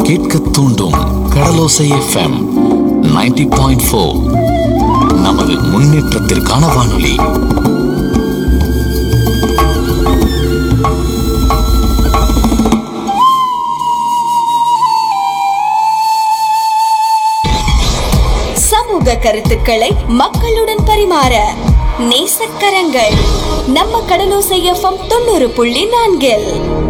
கேட்க தூண்டும் கடலோசை FM 90.4 point four நமது முன்னேற்றத்திற்கான வானொலி சமூக கருத்துக்களை மக்களுடன் பரிமாற நேசக்கரங்கள் நம்ம கடலோசை எஃப்எம் தொண்ணூறு புள்ளி நான்கில்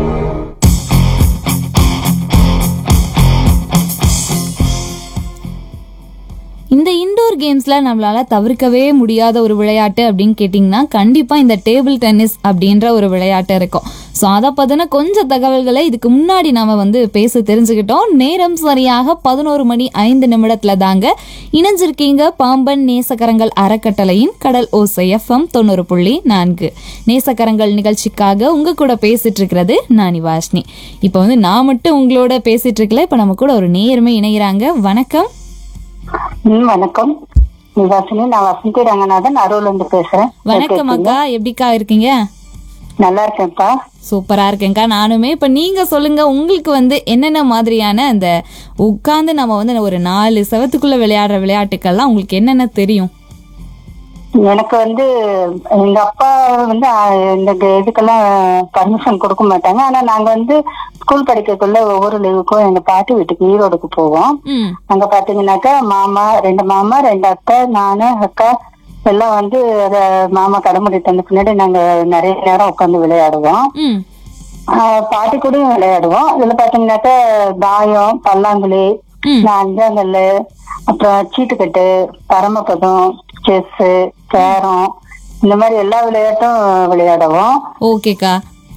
இந்த இண்டோர் கேம்ஸ்ல நம்மளால தவிர்க்கவே முடியாத ஒரு விளையாட்டு அப்படின்னு கேட்டிங்கன்னா கண்டிப்பா இந்த டேபிள் டென்னிஸ் அப்படின்ற ஒரு விளையாட்டு இருக்கும் ஸோ அதை பத்தின கொஞ்சம் தகவல்களை இதுக்கு முன்னாடி நாம வந்து பேச தெரிஞ்சுக்கிட்டோம் நேரம் சரியாக பதினோரு மணி ஐந்து நிமிடத்துல தாங்க இணைஞ்சிருக்கீங்க பாம்பன் நேசக்கரங்கள் அறக்கட்டளையின் கடல் ஓசை எஃப்எம் தொண்ணூறு புள்ளி நான்கு நேசக்கரங்கள் நிகழ்ச்சிக்காக உங்க கூட பேசிட்டு இருக்கிறது நானி வாஷ்னி இப்போ வந்து நான் மட்டும் உங்களோட பேசிட்டு இருக்கல இப்போ நம்ம கூட ஒரு நேர்மை இணைகிறாங்க வணக்கம் ம் வணக்கம் நிவாசினி நான் வசந்தி ரங்கநாதன் அரூர்ல இருந்து பேசுறேன் வணக்கம் அக்கா எப்படிக்கா இருக்கீங்க நல்லா இருக்கேன்ப்பா சூப்பரா இருக்கேன்க்கா நானுமே இப்ப நீங்க சொல்லுங்க உங்களுக்கு வந்து என்னென்ன மாதிரியான அந்த உட்கார்ந்து நம்ம வந்து ஒரு நாலு செவத்துக்குள்ள விளையாடுற விளையாட்டுக்கள்லாம் உங்களுக்கு என்னென்ன தெரியும் எனக்கு வந்து எங்க அப்பா வந்து அஹ், இந்த க- இதுக்கெல்லாம் பர்மிஷன் கொடுக்க மாட்டாங்க ஆனா நாங்க வந்து ஸ்கூல் படிக்கக்குள்ள ஒவ்வொரு லீவுக்கும் எங்க பாட்டி வீட்டுக்கு ஈரோடுக்கு போவோம் ம் அங்க பாத்தீங்கன்னாக்கா மாமா ரெண்டு மாமா ரெண்டு அத்தை நானு அக்கா எல்லாம் வந்து அத மாமா கடைமுடி தந்த பின்னாடி நாங்க நிறைய நேரம் உட்காந்து விளையாடுவோம் ம் ஆஹ் பாட்டி கூடயும் விளையாடுவோம் இதுல பாத்தீங்கன்னாக்கா தாயம் பல்லாங்குழி ம். இந்த அஞ்சாங்கல்லு அப்புறம் சீட்டுக்கட்டு பரமபதம் செஸ் கேரம் இந்த மாதிரி எல்லா விளையாட்டும் விளையாடுவோம் ஓகேக்கா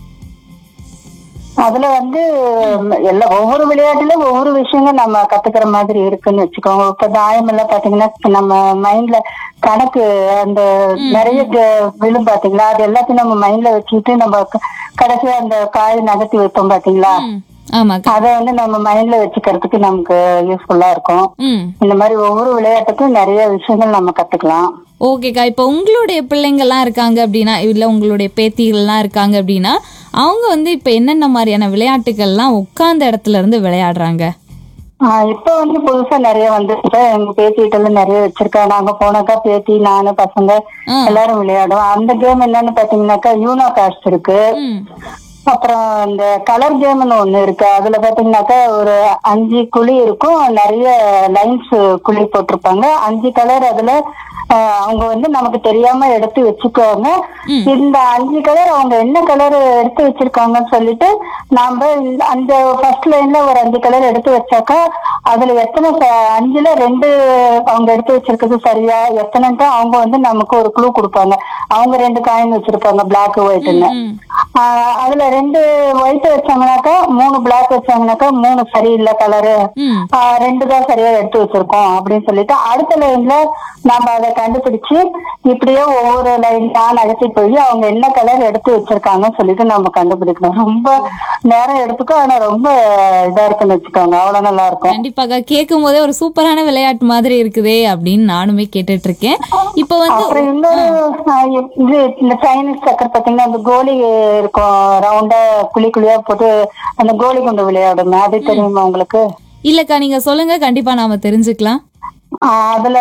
அதுல வந்து எல்லா ஒவ்வொரு விளையாட்டுல ஒவ்வொரு விஷயங்கள் நம்ம கத்துக்கிற மாதிரி இருக்குன்னு வச்சுக்கோங்க இப்ப தாயம் எல்லாம் பாத்தீங்கன்னா நம்ம மைண்ட்ல கணக்கு அந்த நிறைய க- விழும் பாத்தீங்களா அது எல்லாத்தையும் நம்ம மைண்ட்ல வச்சுட்டு நம்ம க- கடைசியா அந்த காய் நகர்த்தி வைப்போம் பாத்தீங்களா ம் ஆமாக்கா அதை வந்து நம்ம மைண்ட்ல வச்சுக்கிறதுக்கு நமக்கு யூஸ்ஃபுல்லா இருக்கும் ம் இந்த மாதிரி ஒவ்வொரு விளையாட்டுக்கும் நிறைய விஷயங்கள் நம்ம கத்துக்கலாம் ஓகேக்கா இப்போ உங்களுடைய பிள்ளைங்கள்லாம் இருக்காங்க அப்படின்னா இல்லை உங்களுடைய பேத்திகள்லாம் இருக்காங்க அப்படின்னா அவங்க வந்து இப்போ என்னென்ன மாதிரியான விளையாட்டுகள்லாம் உட்கார்ந்த இடத்துல இருந்து விளையாடுறாங்க ஆஹ் இப்ப வந்து புதுசா நிறைய வந்து இப்ப எங்க பேத்திகிட்ட எல்லாம் நிறைய வச்சிருக்கா நாங்க போனாக்கா பேத்தி நானு பசங்க ஆ. எல்லாரும் விளையாடுவோம் அந்த கேம் என்னன்னு பாத்தீங்கன்னாக்கா யூனோ காஸ்ட் இருக்கு ம் அப்புறம் இந்த கலர் கேம்னு ஒண்ணு இருக்கு அதுல பாத்தீங்கன்னாக்கா ஒரு அஞ்சு குழி இருக்கும் நிறைய லைன்ஸ் குழி போட்டிருப்பாங்க அஞ்சு கலர் அதுல ஆஹ், அவங்க வந்து நமக்கு தெரியாம எடுத்து வச்சுக்குவாங்க இந்த அஞ்சு கலர் அவங்க என்ன கலர் எடுத்து வச்சிருக்காங்கன்னு சொல்லிட்டு நாம இந்த- அந்த ஃபர்ஸ்ட் லைன்ல ஒரு அஞ்சு கலர் எடுத்து வச்சாக்கா அதுல எத்தனை ச- அஞ்சுல ரெண்டு அவங்க எடுத்து வச்சிருக்கிறது சரியா எத்தனைன்ட்டு அவங்க வந்து நமக்கு ஒரு க்ளூ கொடுப்பாங்க அவங்க ரெண்டு காயின் வச்சிருப்பாங்க பிளாக் ஒயிட்னு ம் ஆஹ் அதுல ரெண்டு ஒயிட் வச்சாங்கனாக்கா மூணு பிளாக் வச்சாங்கனாக்கா மூணு சரியில்லை கலரு ம் ரெண்டு தான் சரியா எடுத்து வச்சிருக்கோம் அப்படின்னு சொல்லிட்டு அடுத்த லைன்ல நாம அதை கண்டுபிடிச்சு இப்படியே ஒவ்வொரு லைன் தான் நகர்த்தி போய் அவங்க என்ன கலர் எடுத்து வச்சிருக்காங்கன்னு சொல்லிட்டு நம்ம கண்டுபிடிக்கணும் ரொம்ப நேரம் எடுத்துக்கும் ஆனா ரொம்ப இதா இருக்குன்னு வச்சுக்கோங்க அவ்வளவு நல்லா இருக்கும் கண்டிப்பாக்கா கேட்கும் போதே ஒரு சூப்பரான விளையாட்டு மாதிரி இருக்குதே அப்படின்னு நானுமே கேட்டுட்டு இருக்கேன் இப்போ வந்து அப்புறம் இன்னொரு ஆஹ் இது இந்த சைனீஸ் சக்கர் பாத்தீங்கன்னா அந்த கோலி இருக்கும் ரவுண்டா குழி குழியா போட்டு அந்த கோலி கொண்டு விளையாடுங்க அது தெரியுமா உங்களுக்கு இல்லக்கா நீங்க சொல்லுங்க கண்டிப்பா நாம தெரிஞ்சுக்கலாம் ஆஹ் அதுல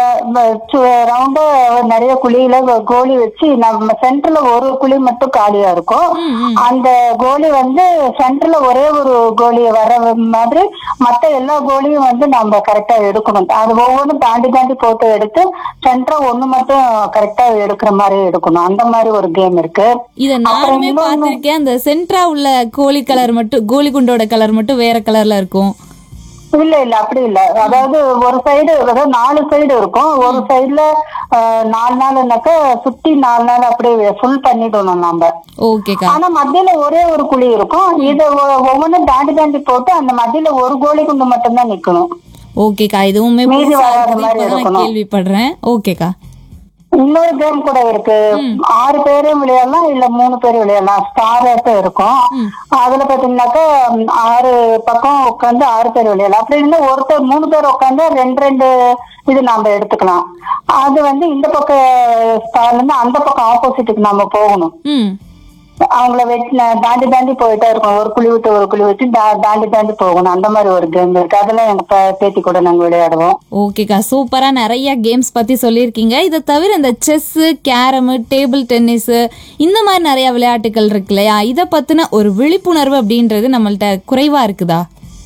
ரவுண்டா நிறைய குழியில கோ- கோலி வச்சு நம்ம சென்டர்ல ஒரு குழி மட்டும் காலியா இருக்கும் அந்த கோலி வந்து சென்டர்ல ஒரே ஒரு கோலி வர மாதிரி மத்த எல்லா கோலியும் வந்து நம்ம கரெக்டா எடுக்கணும் அது ஒவ்வொன்றும் தாண்டி தாண்டி போட்டு எடுத்து சென்டரா ஒண்ணு மட்டும் கரெக்டா எடுக்கிற மாதிரி எடுக்கணும் அந்த மாதிரி ஒரு கேம் இருக்கு இத நானுமே பார்த்திருக்கேன் அந்த சென்ட்ரா உள்ள கோழி கலர் மட்டும் கோழி குண்டோட கலர் மட்டும் வேற கலர்ல இருக்கும் இல்ல இல்ல அப்படி இல்ல அதாவது ஒரு சைடு அதாவது நாலு சைடு இருக்கும் ஒரு சைடுல நாலு நாள்னாக்க சுத்தி நாலு நாள் அப்படியே ஃபுல் பண்ணிடணும் நாம ஓகேக்கா ஆனா மத்தியில ஒரே ஒரு குழி இருக்கும் இத ஒ- ஒவ்வொன்றும் தாண்டி தாண்டி போட்டு அந்த மத்தியில ஒரு கோழி குண்டு மட்டும்தான் நிக்கணும் ஓகேக்கா இதுவுமே மீதி புதுசா வராத இருக்குது. மாதிரி இப்பதான் நான் இருக்கணும். கேள்விப்படுறேன் ஓகேக்கா இன்னொரு கேம் கூட இருக்கு ஆறு பேரும் விளையாடலாம் இல்ல மூணு பேர் விளையாடலாம் ஸ்டார் இருக்கும் அதுல பாத்தீங்கன்னாக்கா ம், ஆறு பக்கம் உட்காந்து ஆறு பேர் விளையாடலாம் அப்படி இருந்தா ஒருத்தர் மூணு பேர் உட்காந்து ரெண்டு ரெண்டு இது நாம எடுத்துக்கலாம் அது வந்து இந்த பக்கம் ஸ்டார்ல இருந்து அந்த பக்கம் ஆப்போசிட்டுக்கு நாம போகணும் ம் அவங்கள வெட்டி தாண்டி தாண்டி போயிட்டே இருக்கும் ஒரு குழி விட்டு ஒரு குழி விட்டு தா- தாண்டி தாண்டி போகணும் அந்த மாதிரி ஒரு கேம் இருக்கு அதெல்லாம் எங்க பே- பேத்தி கூட நாங்க விளையாடுவோம் ஓகேக்கா சூப்பரா நிறைய கேம்ஸ் பத்தி சொல்லியிருக்கீங்க இதை தவிர இந்த செஸ் கேரமு டேபிள் டென்னிஸ் இந்த மாதிரி நிறைய விளையாட்டுகள் இருக்கு இல்லையா இதை பத்தின ஒரு விழிப்புணர்வு அப்படின்றது நம்மள்ட்ட குறைவா இருக்குதா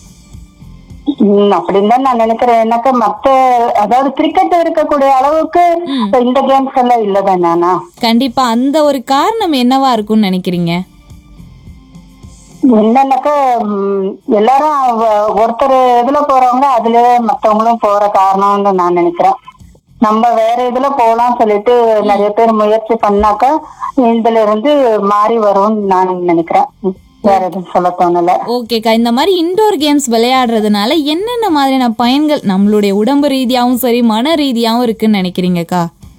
ம், அப்படின்னு தான் நான் நினைக்கிறேன் எனக்கு மத்த அதாவது கிரிக்கெட் இருக்கக்கூடிய அளவுக்கு இந்த கேம்ஸ் எல்லாம் இல்லதான் நானா கண்டிப்பா அந்த ஒரு காரணம் என்னவா இருக்கும்னு நினைக்கிறீங்க என்னன்னாக்கா ம், எல்லாரும் வ- ஒருத்தர் இதுல போறவங்க அதுலயே மத்தவங்களும் போற காரணம்னு நான் நினைக்கிறேன் நம்ம வேற இதுல போலாம் சொல்லிட்டு நிறைய பேர் முயற்சி பண்ணாக்கா இதுல இருந்து மாறி வரும்னு நான் நினைக்கிறேன் ம், வேற எதுவும் சொல்ல தோணல ஓகேக்கா இந்த மாதிரி இன்டோர் கேம்ஸ் விளையாடுறதுனால என்னென்ன மாதிரியான பயன்கள் நம்மளுடைய உடம்பு ரீதியாகவும் சரி மன ரீதியாகவும் இருக்குன்னு நினைக்கிறீங்கக்கா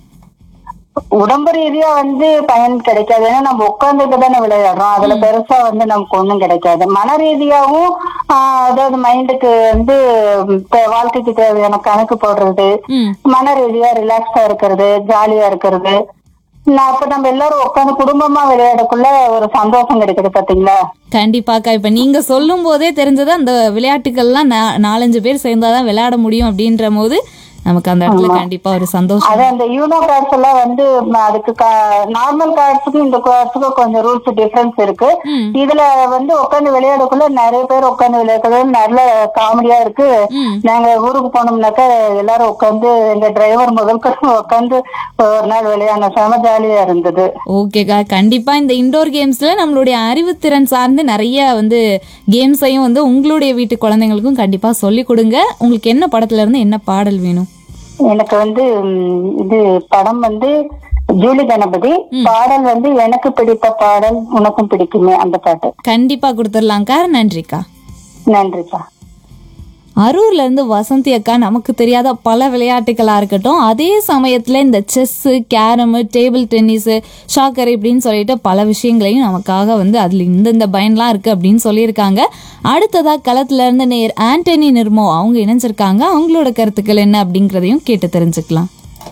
உடம்பு ரீதியா வந்து பயன் கிடைக்காது ஏன்னா நம்ம உட்கார்ந்துட்டு தானே விளையாடுறோம் அதுல பெருசா வந்து நமக்கு ஒண்ணும் கிடைக்காது மன ரீதியாவும் ஆஹ், அதாவது மைண்டுக்கு வந்து ம், தே- வாழ்க்கைக்கு தேவையான கணக்கு போடுறது ம் மன ரீதியா ரிலாக்ஸா இருக்கிறது ஜாலியா இருக்கிறது நான் அப்ப நம்ம எல்லாரும் உட்காந்து குடும்பமா விளையாடக்குள்ள ஒரு சந்தோஷம் கிடைக்குது பாத்தீங்களா கண்டிப்பாக்கா இப்ப நீங்க சொல்லும் போதே தெரிஞ்சது அந்த விளையாட்டுகள்லாம் நா- நாலஞ்சு பேர் சேர்ந்தாதான் விளையாட முடியும் அப்படின்ற போது நமக்கு அந்த இடத்துல கண்டிப்பா ஒரு சந்தோஷம் அது அந்த யூனோ கார்ட்ஸ் எல்லாம் வந்து ம, அதுக்கு நார்மல் கார்ட்ஸுக்கும் இந்த கார்ட்ஸுக்கும் கொஞ்சம் ரூல்ஸ் டிஃபரன்ஸ் இருக்கு ம். இதுல வந்து உட்காந்து விளையாடக்குள்ள நிறைய பேர் உட்காந்து விளையாடுறது நல்ல காமெடியா இருக்கு ம். நாங்க ஊருக்கு போனோம்னாக்கா எல்லாரும் உட்காந்து எங்க டிரைவர் முதல் உட்காந்து ஒரு நாள் விளையாட செம ஜாலியா இருந்தது ஓகேக்கா கண்டிப்பா இந்த இண்டோர் கேம்ஸ்ல நம்மளுடைய அறிவுத்திறன் சார்ந்து நிறைய வந்து கேம்ஸையும் வந்து உங்களுடைய வீட்டு குழந்தைங்களுக்கும் கண்டிப்பா சொல்லி கொடுங்க உங்களுக்கு என்ன படத்துல இருந்து என்ன பாடல் வேணும் எனக்கு வந்து ம், இது படம் வந்து ஜூலி கணபதி பாடல் வந்து எனக்கு பிடித்த பாடல் உனக்கும் பிடிக்குமே அந்த பாட்டு கண்டிப்பா கொடுத்துடலாம்க்கா நன்றிக்கா நன்றிப்பா அரூர்ல இருந்து வசந்தி அக்கா நமக்கு தெரியாத பல விளையாட்டுகளா இருக்கட்டும் அதே சமயத்துல இந்த chess carrom table tennis soccer இப்படின்னு சொல்லிட்டு பல விஷயங்களையும் நமக்காக வந்து அதுல இந்தந்த பயன்லாம் இருக்கு அப்படின்னு சொல்லியிருக்காங்க அடுத்ததா களத்துல இருந்து நேர் ஆண்டனி நிர்மோ அவங்க இணைஞ்சிருக்காங்க அவங்களோட கருத்துக்கள் என்ன அப்படிங்கறதையும் கேட்டு தெரிஞ்சுக்கலாம்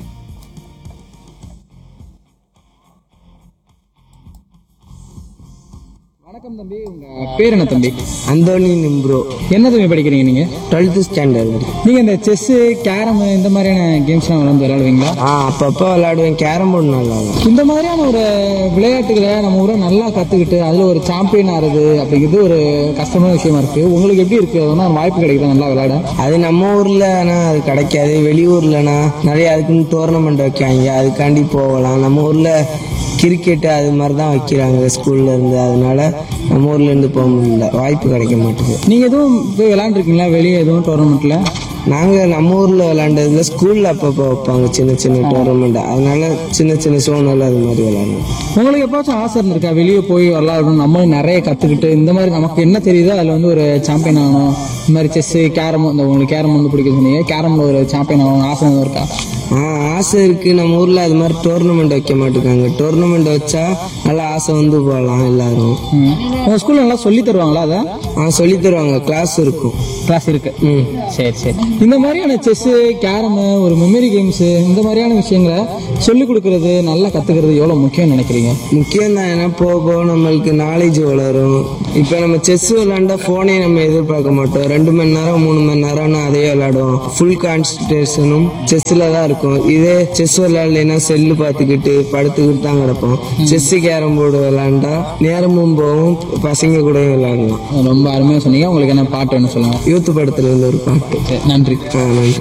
வணக்கம் தம்பி உங்க பேர் என்ன தம்பி அந்தோனி நிம்ப்ரோ என்ன தம்பி படிக்கிறீங்க நீங்க டுவெல்த்து ஸ்டாண்டர்ட் நீங்க இந்த செஸ் கேரம் இந்த மாதிரியான கேம்ஸ்லாம் விளையாண்டு விளையாடுவீங்களா ஆ அப்பப்போ விளையாடுவேன் கேரம் போர்டு நல்லா விளையாடுவேன். இந்த மாதிரியான ஒரு விளையாட்டுகளை நம்ம ஊரை நல்லா கத்துக்கிட்டு அதுல ஒரு சாம்பியன் ஆறது அப்படிங்கிறது ஒரு கஷ்டமான விஷயமா இருக்கு உங்களுக்கு எப்படி இருக்கு அதனால ஒரு வாய்ப்பு கிடைக்குது நல்லா விளையாட அது நம்ம ஊர்ல ஆனா அது கிடைக்காது வெளியூர்லனா நிறைய அதுக்குன்னு டோர்னமெண்ட் வைக்காங்க அதுக்காண்டி போகலாம் நம்ம ஊர்ல கிரிக்கெட் அது மாதிரி தான் வைக்கிறாங்க ஸ்கூல்ல இருந்து அதனால நம்ம ஊர்ல இருந்து போக முடியல வாய்ப்பு கிடைக்க மாட்டேங்குது நீங்க எதுவும் போய் விளையாண்டுருக்கீங்களா வெளியே எதுவும் டோர்னமெண்ட்ல நாங்க நம்ம ஊர்ல விளையாண்டதுல ஸ்கூல்ல அப்பப்போ வைப்பாங்க சின்ன சின்ன டோர்னமெண்ட் அதனால சின்ன சின்ன சோனல் அது மாதிரி விளையாடுவோம் உங்களுக்கு எப்போச்சும் ஆசை இருந்திருக்கா வெளியே போய் விளையாடணும் நம்மளும் நிறைய கத்துக்கிட்டு இந்த மாதிரி நமக்கு என்ன தெரியுதோ அதுல வந்து ஒரு சாம்பியன் ஆகணும் இந்த மாதிரி செஸ் கேரம் இந்த உங்களுக்கு கேரம் வந்து பிடிக்கும் சொன்னீங்க கேரம்ல ஒரு சாம்பியன் ஆகணும் ஆசை எதுவும் இருக்கா ஆ ஆசை இருக்கு நம்ம ஊர்ல அது மாதிரி டோர்னமெண்ட் வைக்க மாட்டேங்காங்க டோர்னமெண்ட் வச்சா நல்லா ஆசை வந்து போகலாம் எல்லாரும் ம். உங்க ஸ்கூல்ல நல்லா சொல்லி தருவாங்களா அதை ஆ சொல்லி தருவாங்க கிளாஸ் இருக்கும் கிளாஸ் இருக்கு ம் சரி சரி இந்த மாதிரியான செஸ் கேரம் ஒரு மெமரி கேம்ஸ் இந்த மாதிரியான விஷயங்களை சொல்லிக் கொடுக்கறது நல்லா கத்துக்கிறது எவ்வளவு முக்கியம்னு நினைக்கிறீங்க முக்கியம் தான் ஏன்னா போக போக நம்மளுக்கு நாலேஜ் வளரும் இப்போ நம்ம செஸ் விளையாண்டா ஃபோனே நம்ம எதிர்பார்க்க மாட்டோம் ரெண்டு மணி நேரம் மூணு மணி நேரம்னு அதே விளையாடுவோம் ஃபுல் கான்சன்ட்ரேஷனும் செஸ்ல தான் இருக்கும் இதே செஸ் விளையாடலைன்னா செல்லு பார்த்துக்கிட்டு படுத்துக்கிட்டு தான் கிடப்போம் செஸ் கேரம் போர்டு விளையாண்டா நேரமும் போகும் பசங்க கூடயும் விளையாடலாம் ரொம்ப அருமையா சொன்னீங்க உங்களுக்கு என்ன பாட்டு வேணும் சொல்லுங்க யூத் படத்துல இருந்து ஒரு பாட்டு சரி, நன்றி ஆ நன்றி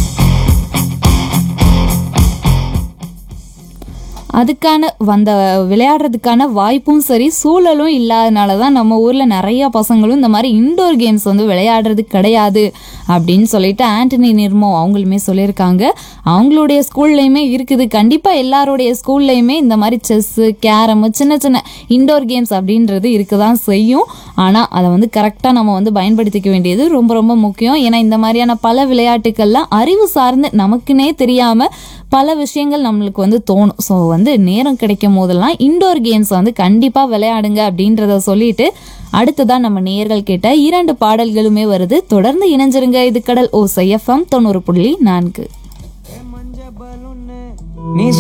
அதுக்கான வந்த விளையாடுறதுக்கான வாய்ப்பும் சரி சூழலும் இல்லாதனால தான் நம்ம ஊரில் நிறைய பசங்களும் இந்த மாதிரி இன்டோர் கேம்ஸ் வந்து விளையாடுறது கிடையாது அப்படின்னு சொல்லிட்டு ஆண்டனி நிர்மோ அவங்களுமே சொல்லியிருக்காங்க அவங்களுடைய ஸ்கூல்லையுமே இருக்குது கண்டிப்பாக எல்லாருடைய ஸ்கூல்லையுமே இந்த மாதிரி செஸ்ஸு கேரமு சின்ன சின்ன இன்டோர் கேம்ஸ் அப்படின்றது இருக்க தான் செய்யும் ஆனால் அதை வந்து கரெக்டாக நம்ம வந்து பயன்படுத்திக்க வேண்டியது ரொம்ப ரொம்ப முக்கியம் ஏன்னா இந்த மாதிரியான பல விளையாட்டுக்கள்லாம் அறிவு சார்ந்து நமக்குன்னே தெரியாமல் பல விஷயங்கள் நம்மளுக்கு வந்து தோணும் ஸோ வந்து நேரம் கிடைக்கும் போதெல்லாம் இன்டோர் கேம்ஸ் வந்து கண்டிப்பாக விளையாடுங்க அப்படின்றத சொல்லிட்டு அடுத்ததான் நம்ம நேயர்கள் கேட்ட இரண்டு பாடல்களுமே வருது தொடர்ந்து இணைஞ்சிருங்க இது கடல் ஓசை எஃப்எம் தொண்ணூறு புள்ளி நான்கு நீ